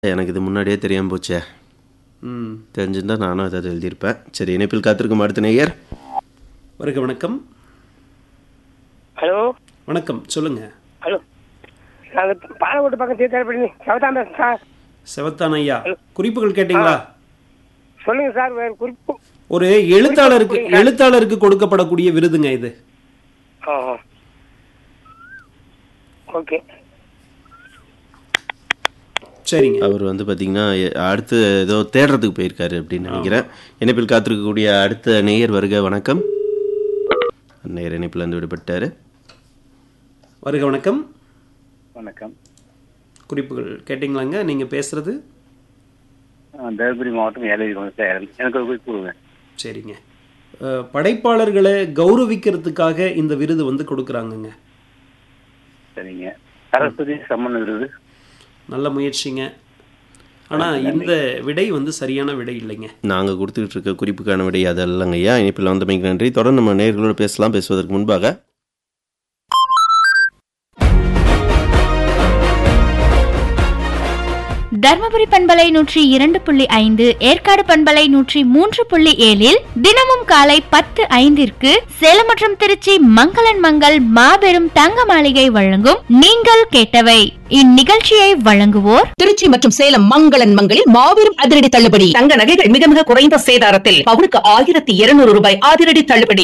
எனக்கு இது முன்னாடியே தெரியாமல் போச்சே ம் தெரிஞ்சிருந்தா நானும் அதை எழுதியிருப்பேன் சரி இணைப்பில் காத்திருக்கும் அடுத்த நேயர் வருக வணக்கம் ஹலோ வணக்கம் சொல்லுங்க ஹலோ நாங்கள் பாலக்கோட்டு பக்கம் தீர்த்தாடி சவதாம் பேசுறேன் சார் செவத்தான் ஐயா குறிப்புகள் கேட்டீங்களா சொல்லுங்க சார் வேறு குறிப்பு ஒரு எழுத்தாளருக்கு எழுத்தாளருக்கு கொடுக்கப்படக்கூடிய விருதுங்க இது ஆ ஆ. ஓகே சரிங்க அவர் வந்து பார்த்தீங்கன்னா எ- அடுத்து ஏதோ தேடுறதுக்கு போயிருக்காரு அப்படின்னு நினைக்கிறேன் இணைப்பில் காத்திருக்கக்கூடிய அடுத்த நேயர் வருக வணக்கம் நேயர் இணைப்பில் இருந்து விடுபட்டாரு வருக வணக்கம் வணக்கம் குறிப்புகள் கேட்டீங்களாங்க நீங்க பேசுறது நான் தருமபுரி மாவட்டம் ஏழகிரி மாவட்டம் எனக்கு ஒரு குறிப்பு கொடுங்க சரிங்க அஹ், படைப்பாளர்களை கௌரவிக்கிறதுக்காக இந்த விருது வந்து கொடுக்குறாங்கங்க சரிங்க சரஸ்வதி சம்மன் விருது நல்ல முயற்சிங்க ஆனா இந்த விடை வந்து சரியான விடை இல்லைங்க நாங்கள் கொடுத்துக்கிட்டு இருக்க குறிப்புக்கான விடை அதல்லங்க ஐயா இணைப்பில் வந்தமைக்கு நன்றி தொடர்ந்து நம்ம நேயர்களோடு பேசலாம் பேசுவதற்கு முன்பாக தர்மபுரி பண்பலை நூற்றி இரண்டு புள்ளி ஐந்து ஏற்காடு பண்பலை நூற்றி மூன்று புள்ளி ஏழில் தினமும் காலை பத்து ஐந்திற்கு சேலம் மற்றும் திருச்சி மங்களன் மங்கள் மாபெரும் தங்க மாளிகை வழங்கும் நீங்கள் கேட்டவை இந்நிகழ்ச்சியை வழங்குவோர் திருச்சி மற்றும் சேலம் மங்களன் மங்களில் மாபெரும் அதிரடி தள்ளுபடி தங்க நகைகள் மிக மிக குறைந்த சேதாரத்தில் பவுனுக்கு ஆயிரத்தி இருநூறு ரூபாய் அதிரடி தள்ளுபடி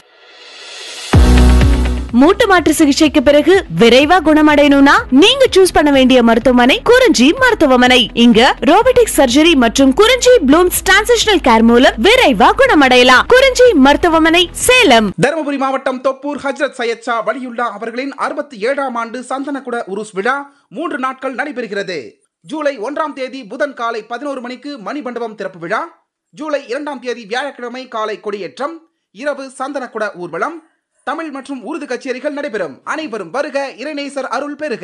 மூட்டு மாற்று சிகிச்சைக்கு பிறகு விரைவா குணமடையணும்னா நீங்க சூஸ் பண்ண வேண்டிய மருத்துவமனை குறிஞ்சி மருத்துவமனை இங்க ரோபோட்டிக் சர்ஜரி மற்றும் குறிஞ்சி ப்ளூம்ஸ் டிரான்சிஷனல் கேர் மூலம் விரைவா குணமடையலாம் குறிஞ்சி மருத்துவமனை சேலம் தருமபுரி மாவட்டம் தொப்பூர் ஹஜ்ரத் சையத் ஷா வலியுல்லா அவர்களின் அறுபத்தி ஏழாம் ஆண்டு சந்தனக்குட உருஸ் விழா மூன்று நாட்கள் நடைபெறுகிறது ஜூலை ஒன்றாம் தேதி புதன் காலை பதினோரு மணிக்கு மணிமண்டபம் திறப்பு விழா ஜூலை இரண்டாம் தேதி வியாழக்கிழமை காலை கொடியேற்றம் இரவு சந்தனக்குட ஊர்வலம் தமிழ் மற்றும் உருது கச்சேரிகள் நடைபெறும் அனைவரும் வருக இறைநேசர் அருள் பெறுக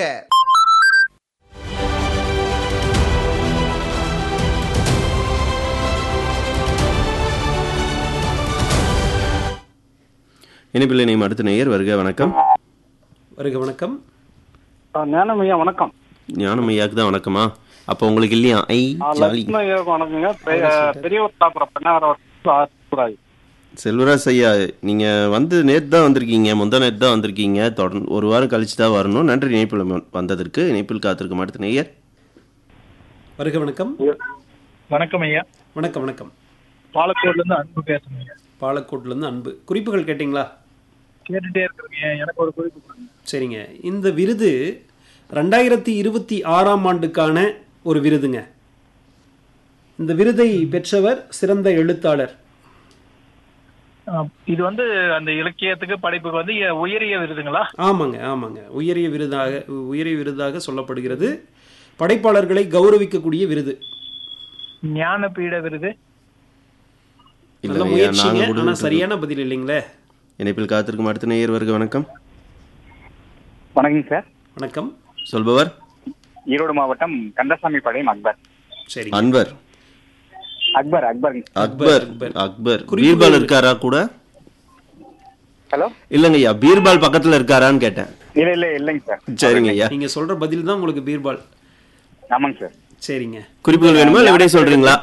இணைப்பில் இணையும் அடுத்த நேயர் வருக வணக்கம் வருக வணக்கம் ஞானம் ஐயா வணக்கம் ஞானம் ஐயாக்கு தான் வணக்கமா அப்போ உங்களுக்கு இல்லையா ஐ ஜாலி லட்சுமி ஐயாவுக்கு வணக்கங்க பெரியவர் தாப்புற பெண்ணார செல்வராஜ் ஐயா நீங்க வந்து நேத்து தான் வந்திருக்கீங்க முந்தா நேத்து தான் வந்திருக்கீங்க தொடர்ந்து ஒரு வாரம் கழிச்சு தான் வரணும் நன்றி இணைப்பில் ம- வந்ததற்கு இணைப்பில் காத்திருக்கும் அடுத்த நேயர் வருக வணக்கம் வணக்கம் ஐயா வணக்கம் வணக்கம் பாலக்கோட்ல இருந்து அன்பு பேசுறேங்க பாலக்கோட்ல இருந்து அன்பு குறிப்புகள் கேட்டீங்களா கேட்டுட்டே இருக்கிறீங்க எனக்கு ஒரு குறிப்பு கொடுங்க சரிங்க இந்த விருது ரெண்டாயிரத்தி இருபத்தி ஆறாம் ஆண்டுக்கான ஒரு விருதுங்க இந்த விருதை பெற்றவர் சிறந்த எழுத்தாளர் ஆஹ் இது வந்து அந்த இலக்கியத்துக்கு படைப்புக்கு வந்து எ- உயரிய விருதுங்களா ஆமாங்க ஆமாங்க உயரிய விருதாக உயரிய விருதாக சொல்லப்படுகிறது படைப்பாளர்களை கௌரவிக்கக்கூடிய விருது ஞானபீட விருது இல்ல நல்ல ஐயா முயற்சிங்க நாங்க ஆனா கொடுத்துட்டு சரியான பதில் இல்லைங்களே இணைப்பில் காத்திருக்கும் அடுத்த நேயர் வருக வணக்கம் வணக்கம் சார் வணக்கம் சொல்பவர் ஈரோடு மாவட்டம் கந்தசாமி பாளையம் அக்பர் சரி அன்வர் அக்பர் அக்பர் அக்பர் அக்பர். அக்பர் குறிப்புகள் பீர்பால் இருக்காரா கூட ஹலோ இல்லங்க ஐயா பீர்பால் பக்கத்துல இருக்காரான்னு கேட்டேன் இல்ல இல்ல இல்லைங்க சார் சரிங்க ஐயா நீங்க சொல்ற பதில் தான் உங்களுக்கு பீர்பால் ஆமாங்க சார் சரிங்க குறிப்புகள் வேணுமா இல்ல விடை சொல்றீங்களா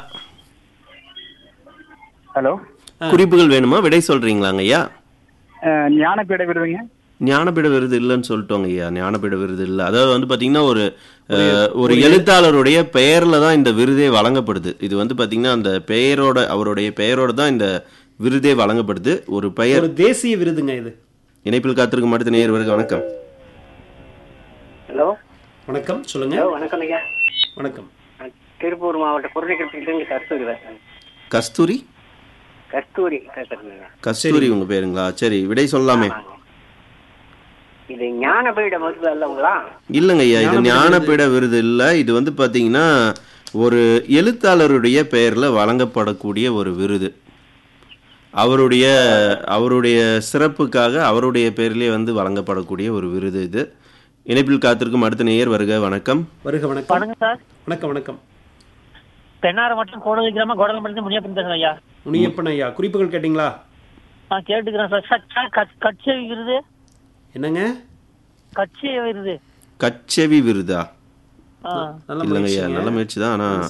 ஹலோ குறிப்புகள் வேணுமா விடை சொல்றீங்களாங்க ஐயா ஞானபீட விருதுங்க ஞானபீட விருது இல்லைன்னு சொல்லிட்டோங்க ஐயா ஞானபீட விருது இல்லை அதாவது வந்து பாத்தீங்கன்னா ஒரு அஹ், ஒரு எழுத்தாளருடைய பெயர்ல தான் இந்த விருதே வழங்கப்படுது இது வந்து பாத்தீங்கன்னா அந்த பெயரோட அவருடைய பெயரோட தான் இந்த விருதே வழங்கப்படுது ஒரு பெயர் ஒரு தேசிய விருதுங்க இது இணைப்பில் காத்திருக்கும் அடுத்த நேயர் வருக வணக்கம் ஹலோ வணக்கம் சொல்லுங்க ஹலோ வணக்கம் ஐயா வணக்கம் திருப்பூர் மாவட்டம் பொருளைக்கிழப்பிலிருந்து கஸ்தூரி பேசுறேன் கஸ்தூரி கஸ்தூரி பேசுறேங்க கஸ்தூரி உங்க பேருங்களா சரி விடை சொல்லலாமே இது ஞானபீட மருத்துவ அல்லவங்களா இல்லைங்க ஐயா இது ஞானபீட ஞானபீட விருது இல்லை இது வந்து பாத்தீங்கன்னா ஒரு எழுத்தாளருடைய பெயர்ல வழங்கப்படக்கூடிய ஒரு விருது அவருடைய அவருடைய சிறப்புக்காக அவருடைய பெயரிலே வந்து வழங்கப்படக்கூடிய ஒரு விருது இது இணைப்பில் காத்திருக்கும் அடுத்த நேயர் வருக வணக்கம் வருக வணக்கம் வணக்கம் சார் வணக்கம் வணக்கம் பெண்ணார மட்டும் கோடலி கிராம கோடலம்பட்டி முனியப்பன் பேசுறேன் ஐயா முனியப்பன் ஐயா குறிப்புகள் கேட்டீங்களா நான் கேட்டுக்கிறேன் சார் சார், சார் கட்- கட்சி விருது என்னங்க கட்சி விருது கச்சேவி விருதா நல்ல இல்லைங்க ஐயா முயற்சிங்க. நல்ல முயற்சி தான் ஆனால்